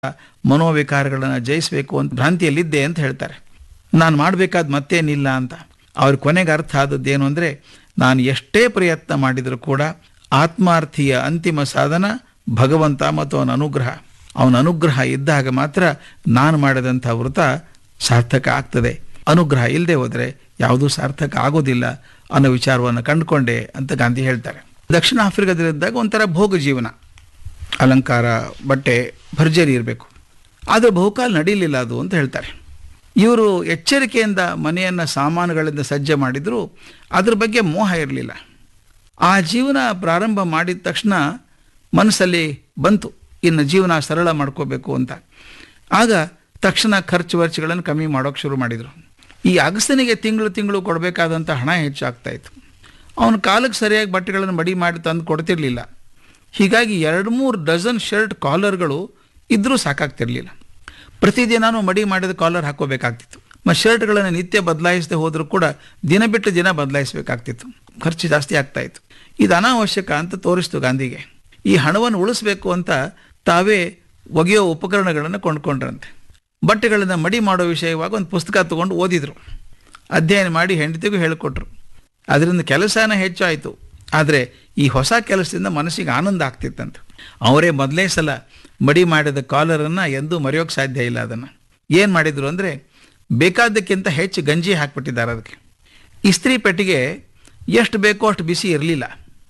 ಮನೋವಿಕಾರಗಳನ್ನು ಜಯಿಸಬೇಕು ಅಂತ ಭ್ರಾಂತಿಯಲ್ಲಿದ್ದೆ ಅಂತ ಹೇಳ್ತಾರೆ ನಾನು ಮಾಡಬೇಕಾದ ಮತ್ತೇನಿಲ್ಲ ಅಂತ ಅವ್ರ ಕೊನೆಗೆ ಅರ್ಥ ಆದದ್ದೇನು ಅಂದರೆ ನಾನು ಎಷ್ಟೇ ಪ್ರಯತ್ನ ಮಾಡಿದರೂ ಕೂಡ ಆತ್ಮಾರ್ಥಿಯ ಅಂತಿಮ ಸಾಧನ ಭಗವಂತ ಮತ್ತು ಅವನ ಅನುಗ್ರಹ ಅವನ ಅನುಗ್ರಹ ಇದ್ದಾಗ ಮಾತ್ರ ನಾನು ಮಾಡಿದಂಥ ವೃತ ಸಾರ್ಥಕ ಆಗ್ತದೆ ಅನುಗ್ರಹ ಇಲ್ಲದೆ ಹೋದರೆ ಯಾವುದೂ ಸಾರ್ಥಕ ಆಗೋದಿಲ್ಲ ಅನ್ನೋ ವಿಚಾರವನ್ನು ಕಂಡುಕೊಂಡೆ ಅಂತ ಗಾಂಧಿ ಹೇಳ್ತಾರೆ ದಕ್ಷಿಣ ಆಫ್ರಿಕಾದಲ್ಲಿದ್ದಾಗ ಒಂಥರ ಭೋಗ ಜೀವನ ಅಲಂಕಾರ ಬಟ್ಟೆ ಭರ್ಜರಿ ಇರಬೇಕು ಆದರೆ ಬಹುಕಾಲ ನಡೀಲಿಲ್ಲ ಅದು ಅಂತ ಹೇಳ್ತಾರೆ ಇವರು ಎಚ್ಚರಿಕೆಯಿಂದ ಮನೆಯನ್ನು ಸಾಮಾನುಗಳಿಂದ ಸಜ್ಜೆ ಮಾಡಿದರೂ ಅದ್ರ ಬಗ್ಗೆ ಮೋಹ ಇರಲಿಲ್ಲ ಆ ಜೀವನ ಪ್ರಾರಂಭ ಮಾಡಿದ ತಕ್ಷಣ ಮನಸ್ಸಲ್ಲಿ ಬಂತು ಇನ್ನು ಜೀವನ ಸರಳ ಮಾಡ್ಕೋಬೇಕು ಅಂತ ಆಗ ತಕ್ಷಣ ಖರ್ಚು ವೆಚ್ಚಗಳನ್ನು ಕಮ್ಮಿ ಮಾಡೋಕ್ಕೆ ಶುರು ಮಾಡಿದರು ಈ ಅಗಸನಿಗೆ ತಿಂಗಳು ತಿಂಗಳು ಕೊಡಬೇಕಾದಂಥ ಹಣ ಹೆಚ್ಚಾಗ್ತಾ ಇತ್ತು ಅವನ ಕಾಲಕ್ಕೆ ಸರಿಯಾಗಿ ಬಟ್ಟೆಗಳನ್ನು ಮಡಿ ಮಾಡಿ ತಂದು ಕೊಡ್ತಿರ್ಲಿಲ್ಲ ಹೀಗಾಗಿ ಎರಡು ಮೂರು ಡಜನ್ ಶರ್ಟ್ ಕಾಲರ್ಗಳು ಇದ್ದರೂ ಸಾಕಾಗ್ತಿರ್ಲಿಲ್ಲ ಪ್ರತಿದಿನಾನು ಮಡಿ ಮಾಡಿದ ಕಾಲರ್ ಹಾಕೋಬೇಕಾಗ್ತಿತ್ತು ಮತ್ತು ಶರ್ಟ್ಗಳನ್ನು ನಿತ್ಯ ಬದಲಾಯಿಸದೆ ಹೋದರೂ ಕೂಡ ದಿನ ಬಿಟ್ಟು ದಿನ ಬದಲಾಯಿಸಬೇಕಾಗ್ತಿತ್ತು ಖರ್ಚು ಜಾಸ್ತಿ ಆಗ್ತಾ ಇತ್ತು ಇದು ಅನಾವಶ್ಯಕ ಅಂತ ತೋರಿಸ್ತು ಗಾಂಧಿಗೆ ಈ ಹಣವನ್ನು ಉಳಿಸ್ಬೇಕು ಅಂತ ತಾವೇ ಒಗೆಯೋ ಉಪಕರಣಗಳನ್ನು ಕೊಂಡ್ಕೊಂಡ್ರಂತೆ ಬಟ್ಟೆಗಳನ್ನು ಮಡಿ ಮಾಡೋ ವಿಷಯವಾಗಿ ಒಂದು ಪುಸ್ತಕ ತಗೊಂಡು ಓದಿದರು ಅಧ್ಯಯನ ಮಾಡಿ ಹೆಂಡತಿಗೂ ಹೇಳಿಕೊಟ್ರು ಅದರಿಂದ ಕೆಲಸನ ಹೆಚ್ಚಾಯಿತು ಆದರೆ ಈ ಹೊಸ ಕೆಲಸದಿಂದ ಮನಸ್ಸಿಗೆ ಆನಂದ ಆಗ್ತಿತ್ತಂತ ಅವರೇ ಮೊದಲೇ ಸಲ ಮಡಿ ಮಾಡಿದ ಕಾಲರನ್ನು ಎಂದೂ ಮರೆಯೋಕ್ಕೆ ಸಾಧ್ಯ ಇಲ್ಲ ಅದನ್ನು ಏನು ಮಾಡಿದರು ಅಂದರೆ ಬೇಕಾದಕ್ಕಿಂತ ಹೆಚ್ಚು ಗಂಜಿ ಹಾಕ್ಬಿಟ್ಟಿದ್ದಾರೆ ಅದಕ್ಕೆ ಇಸ್ತ್ರಿ ಪೆಟ್ಟಿಗೆ ಎಷ್ಟು ಬೇಕೋ ಅಷ್ಟು ಬಿಸಿ ಇರಲಿಲ್ಲ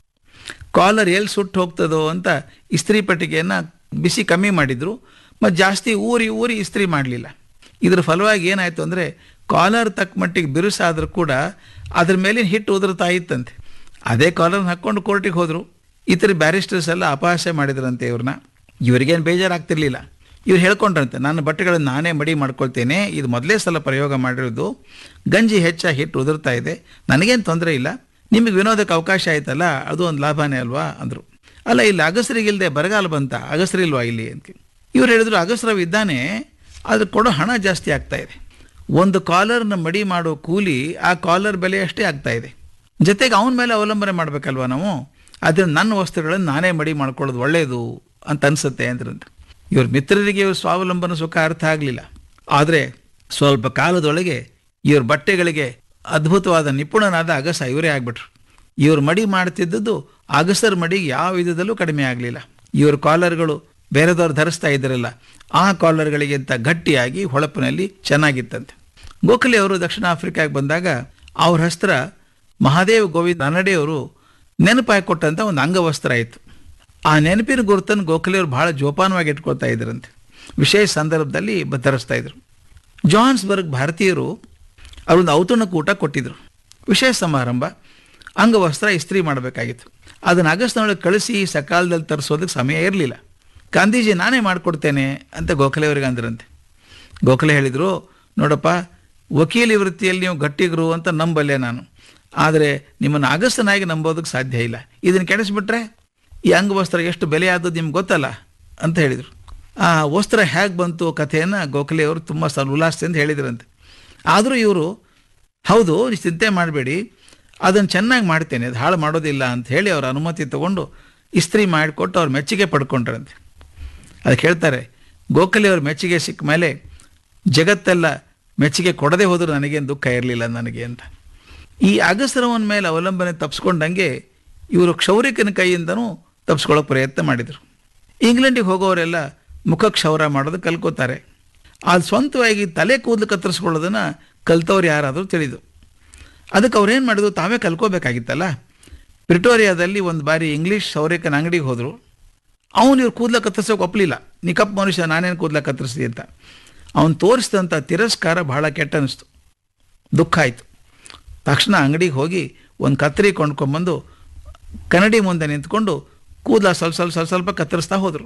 ಕಾಲರ್ ಎಲ್ಲಿ ಸುಟ್ಟು ಹೋಗ್ತದೋ ಅಂತ ಇಸ್ತ್ರಿ ಪೆಟ್ಟಿಗೆಯನ್ನು ಬಿಸಿ ಕಮ್ಮಿ ಮಾಡಿದರು ಮತ್ತು ಜಾಸ್ತಿ ಊರಿ ಊರಿ ಇಸ್ತ್ರಿ ಮಾಡಲಿಲ್ಲ ಇದರ ಫಲವಾಗಿ ಏನಾಯಿತು ಅಂದರೆ ಕಾಲರ್ ತಕ್ಕ ಮಟ್ಟಿಗೆ ಬಿರುಸಾದರೂ ಕೂಡ ಅದ್ರ ಮೇಲಿನ ಹಿಟ್ಟು ಉದುರ್ತಾ ಇತ್ತಂತೆ ಅದೇ ಕಾಲರ್ನ ಹಾಕ್ಕೊಂಡು ಕೋರ್ಟಿಗೆ ಹೋದರು ಇತರ ಬ್ಯಾರಿಸ್ಟರ್ಸ್ ಎಲ್ಲ ಅಪಹಾಸ್ಯ ಮಾಡಿದ್ರಂತೆ ಇವ್ರನ್ನ ಇವ್ರಿಗೇನು ಬೇಜಾರಾಗ್ತಿರ್ಲಿಲ್ಲ ಇವ್ರು ಹೇಳ್ಕೊಂಡ್ರಂತೆ ನನ್ನ ಬಟ್ಟೆಗಳನ್ನು ನಾನೇ ಮಡಿ ಮಾಡ್ಕೊಳ್ತೇನೆ ಇದು ಮೊದಲೇ ಸಲ ಪ್ರಯೋಗ ಮಾಡಿರೋದು ಗಂಜಿ ಹೆಚ್ಚಾಗಿ ಹಿಟ್ಟು ಉದುರ್ತಾ ಇದೆ ನನಗೇನು ತೊಂದರೆ ಇಲ್ಲ ನಿಮಗೆ ವಿನೋದಕ್ಕೆ ಅವಕಾಶ ಆಯ್ತಲ್ಲ ಅದು ಒಂದು ಲಾಭನೇ ಅಲ್ವಾ ಅಂದರು ಅಲ್ಲ ಇಲ್ಲಿ ಅಗಸರಿಗಿಲ್ಲದೆ ಬರಗಾಲ ಬಂತ ಅಗಸರಿಲ್ವಾ ಇಲ್ಲಿ ಅಂತ ಇವ್ರು ಹೇಳಿದ್ರು ಅಗಸರವ್ ಇದ್ದಾನೆ ಅದ್ರ ಕೊಡೋ ಹಣ ಜಾಸ್ತಿ ಆಗ್ತಾ ಇದೆ ಒಂದು ಕಾಲರ್ನ ಮಡಿ ಮಾಡೋ ಕೂಲಿ ಆ ಕಾಲರ್ ಬೆಲೆ ಅಷ್ಟೇ ಆಗ್ತಾ ಇದೆ ಜೊತೆಗೆ ಅವನ ಮೇಲೆ ಅವಲಂಬನೆ ಮಾಡಬೇಕಲ್ವ ನಾವು ಅದರಿಂದ ನನ್ನ ವಸ್ತುಗಳನ್ನು ನಾನೇ ಮಡಿ ಮಾಡ್ಕೊಳ್ಳೋದು ಒಳ್ಳೆಯದು ಅಂತ ಅನಿಸುತ್ತೆ ಅಂದ್ರಂತೆ ಇವ್ರ ಮಿತ್ರರಿಗೆ ಇವ್ರ ಸ್ವಾವಲಂಬನ ಸುಖ ಅರ್ಥ ಆಗಲಿಲ್ಲ ಆದರೆ ಸ್ವಲ್ಪ ಕಾಲದೊಳಗೆ ಇವ್ರ ಬಟ್ಟೆಗಳಿಗೆ ಅದ್ಭುತವಾದ ನಿಪುಣನಾದ ಅಗಸ ಇವರೇ ಆಗ್ಬಿಟ್ರು ಇವ್ರು ಮಡಿ ಮಾಡ್ತಿದ್ದದ್ದು ಅಗಸರ ಮಡಿಗೆ ಯಾವ ವಿಧದಲ್ಲೂ ಕಡಿಮೆ ಆಗಲಿಲ್ಲ ಇವ್ರ ಕಾಲರ್ಗಳು ಬೇರೆದವ್ರು ಧರಿಸ್ತಾ ಇದ್ದರಲ್ಲ ಆ ಕಾಲರ್ಗಳಿಗಿಂತ ಗಟ್ಟಿಯಾಗಿ ಹೊಳಪಿನಲ್ಲಿ ಚೆನ್ನಾಗಿತ್ತಂತೆ ಗೋಖಲೆ ಅವರು ದಕ್ಷಿಣ ಆಫ್ರಿಕಾಗೆ ಬಂದಾಗ ಅವ್ರ ಹಸ್ತ್ರ ಮಹಾದೇವ್ ಗೋವಿಂದ ನನ್ನಡೆಯವರು ನೆನಪಾಗಿ ಕೊಟ್ಟಂಥ ಒಂದು ಅಂಗವಸ್ತ್ರ ಆಯಿತು ಆ ನೆನಪಿನ ಗುರುತನ್ನು ಗೋಖಲೆಯವರು ಬಹಳ ಜೋಪಾನವಾಗಿ ಇಟ್ಕೊಳ್ತಾ ಇದ್ರಂತೆ ವಿಶೇಷ ಸಂದರ್ಭದಲ್ಲಿ ಧರಿಸ್ತಾ ಇದ್ರು ಜಾನ್ಸ್ಬರ್ಗ್ ಭಾರತೀಯರು ಅವರೊಂದು ಔತಣಕೂಟ ಕೊಟ್ಟಿದ್ರು ವಿಶೇಷ ಸಮಾರಂಭ ಅಂಗವಸ್ತ್ರ ಇಸ್ತ್ರಿ ಮಾಡಬೇಕಾಗಿತ್ತು ಅದನ್ನು ಆಗಸ್ಟ್ನೊಳಗೆ ಕಳಿಸಿ ಸಕಾಲದಲ್ಲಿ ತರಿಸೋದಕ್ಕೆ ಸಮಯ ಇರಲಿಲ್ಲ ಗಾಂಧೀಜಿ ನಾನೇ ಮಾಡಿಕೊಡ್ತೇನೆ ಅಂತ ಗೋಖಲೆ ಅವರಿಗೆ ಅಂದ್ರಂತೆ ಗೋಖಲೆ ಹೇಳಿದರು ನೋಡಪ್ಪ ವಕೀಲಿ ವೃತ್ತಿಯಲ್ಲಿ ನೀವು ಗಟ್ಟಿಗರು ಅಂತ ನಂಬಲ್ಲೆ ನಾನು ಆದರೆ ನಿಮ್ಮನ್ನು ಅಗಸ್ತನಾಗಿ ನಂಬೋದಕ್ಕೆ ಸಾಧ್ಯ ಇಲ್ಲ ಇದನ್ನು ಕೆಡಿಸ್ಬಿಟ್ರೆ ಈ ಅಂಗವಸ್ತ್ರ ಎಷ್ಟು ಬೆಲೆ ಆದದ್ದು ನಿಮ್ಗೆ ಗೊತ್ತಲ್ಲ ಅಂತ ಹೇಳಿದರು ಆ ವಸ್ತ್ರ ಹೇಗೆ ಬಂತು ಕಥೆಯನ್ನು ಗೋಖಲೆ ಅವರು ತುಂಬ ಸ ಉಲ್ಲಾಸದಿಂದ ಹೇಳಿದ್ರಂತೆ ಆದರೂ ಇವರು ಹೌದು ನೀವು ಚಿಂತೆ ಮಾಡಬೇಡಿ ಅದನ್ನು ಚೆನ್ನಾಗಿ ಮಾಡ್ತೇನೆ ಅದು ಹಾಳು ಮಾಡೋದಿಲ್ಲ ಅಂತ ಹೇಳಿ ಅವ್ರ ಅನುಮತಿ ತಗೊಂಡು ಇಸ್ತ್ರಿ ಮಾಡಿಕೊಟ್ಟು ಅವ್ರ ಮೆಚ್ಚುಗೆ ಪಡ್ಕೊಂಡ್ರಂತೆ ಅದಕ್ಕೆ ಹೇಳ್ತಾರೆ ಗೋಖಲೆ ಅವ್ರ ಮೆಚ್ಚುಗೆ ಸಿಕ್ಕ ಮೇಲೆ ಜಗತ್ತೆಲ್ಲ ಮೆಚ್ಚುಗೆ ಕೊಡದೆ ಹೋದರೂ ನನಗೇನು ದುಃಖ ಇರಲಿಲ್ಲ ನನಗೆ ಅಂತ ಈ ಅಗಸರವನ ಮೇಲೆ ಅವಲಂಬನೆ ತಪ್ಪಿಸ್ಕೊಂಡಂಗೆ ಇವರು ಕ್ಷೌರಿಕನ ಕೈಯಿಂದನೂ ತಪ್ಪಿಸ್ಕೊಳ್ಳೋ ಪ್ರಯತ್ನ ಮಾಡಿದರು ಇಂಗ್ಲೆಂಡಿಗೆ ಹೋಗೋರೆಲ್ಲ ಮುಖ ಕ್ಷೌರ ಮಾಡೋದು ಕಲ್ಕೋತಾರೆ ಅದು ಸ್ವಂತವಾಗಿ ತಲೆ ಕೂದಲು ಕತ್ತರಿಸ್ಕೊಳ್ಳೋದನ್ನು ಕಲ್ತವ್ರು ಯಾರಾದರೂ ತಿಳಿದು ಅದಕ್ಕೆ ಅವ್ರೇನು ಮಾಡಿದ್ರು ತಾವೇ ಕಲ್ಕೋಬೇಕಾಗಿತ್ತಲ್ಲ ಪ್ರಿಟೋರಿಯಾದಲ್ಲಿ ಒಂದು ಬಾರಿ ಇಂಗ್ಲೀಷ್ ಸೌರಿಕನ ಅಂಗಡಿಗೆ ಹೋದರು ಅವನು ಇವ್ರು ಕೂದಲ ಕತ್ತರಿಸೋಕೆ ಒಪ್ಪಲಿಲ್ಲ ನೀ ಕಪ್ಪು ಮನುಷ್ಯ ನಾನೇನು ಕೂದಲ ಕತ್ತರಿಸ್ದಿ ಅಂತ ಅವನು ತೋರಿಸಿದಂಥ ತಿರಸ್ಕಾರ ಬಹಳ ಕೆಟ್ಟ ಅನ್ನಿಸ್ತು ದುಃಖ ಆಯಿತು ತಕ್ಷಣ ಅಂಗಡಿಗೆ ಹೋಗಿ ಒಂದು ಕತ್ತರಿ ಕೊಂಡ್ಕೊಂಬಂದು ಕನ್ನಡಿ ಮುಂದೆ ನಿಂತ್ಕೊಂಡು ಕೂದಲ ಸ್ವಲ್ಪ ಸ್ವಲ್ಪ ಸ್ವಲ್ಪ ಸ್ವಲ್ಪ ಕತ್ತರಿಸ್ತಾ ಹೋದರು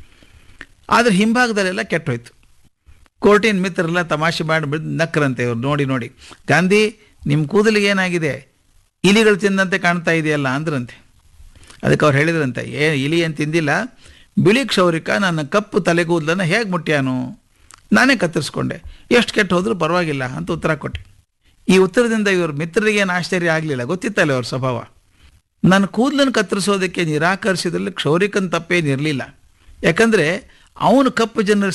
ಆದರೆ ಹಿಂಭಾಗದಲ್ಲೆಲ್ಲ ಕೆಟ್ಟೋಯ್ತು ಕೋರ್ಟಿನ ಮಿತ್ರರೆಲ್ಲ ತಮಾಷೆ ಮಾಡಿ ಬಿದ್ದು ನಕ್ಕರಂತೆ ಇವ್ರು ನೋಡಿ ನೋಡಿ ಗಾಂಧಿ ನಿಮ್ಮ ಕೂದಲಿಗೆ ಏನಾಗಿದೆ ಇಲಿಗಳು ತಿಂದಂತೆ ಕಾಣ್ತಾ ಇದೆಯಲ್ಲ ಅಂದ್ರಂತೆ ಅದಕ್ಕೆ ಅವ್ರು ಹೇಳಿದ್ರಂತೆ ಏ ಇಲಿ ಏನು ತಿಂದಿಲ್ಲ ಬಿಳಿ ಕ್ಷೌರಿಕ ನನ್ನ ಕಪ್ಪು ತಲೆಗೂದಲನ್ನು ಹೇಗೆ ಮುಟ್ಟ್ಯಾನು ನಾನೇ ಕತ್ತರಿಸ್ಕೊಂಡೆ ಎಷ್ಟು ಕೆಟ್ಟು ಹೋದರೂ ಪರವಾಗಿಲ್ಲ ಅಂತ ಉತ್ತರ ಕೊಟ್ಟೆ ಈ ಉತ್ತರದಿಂದ ಇವ್ರ ಮಿತ್ರರಿಗೇನು ಆಶ್ಚರ್ಯ ಆಗಲಿಲ್ಲ ಗೊತ್ತಿತ್ತಲ್ಲ ಅವ್ರ ಸ್ವಭಾವ ನನ್ನ ಕೂದಲನ್ನು ಕತ್ತರಿಸೋದಕ್ಕೆ ನಿರಾಕರಿಸಿದಲ್ಲಿ ಕ್ಷೌರಿಕನ ತಪ್ಪೇನಿರಲಿಲ್ಲ ಯಾಕಂದರೆ ಅವನು ಕಪ್ಪು ಜನರ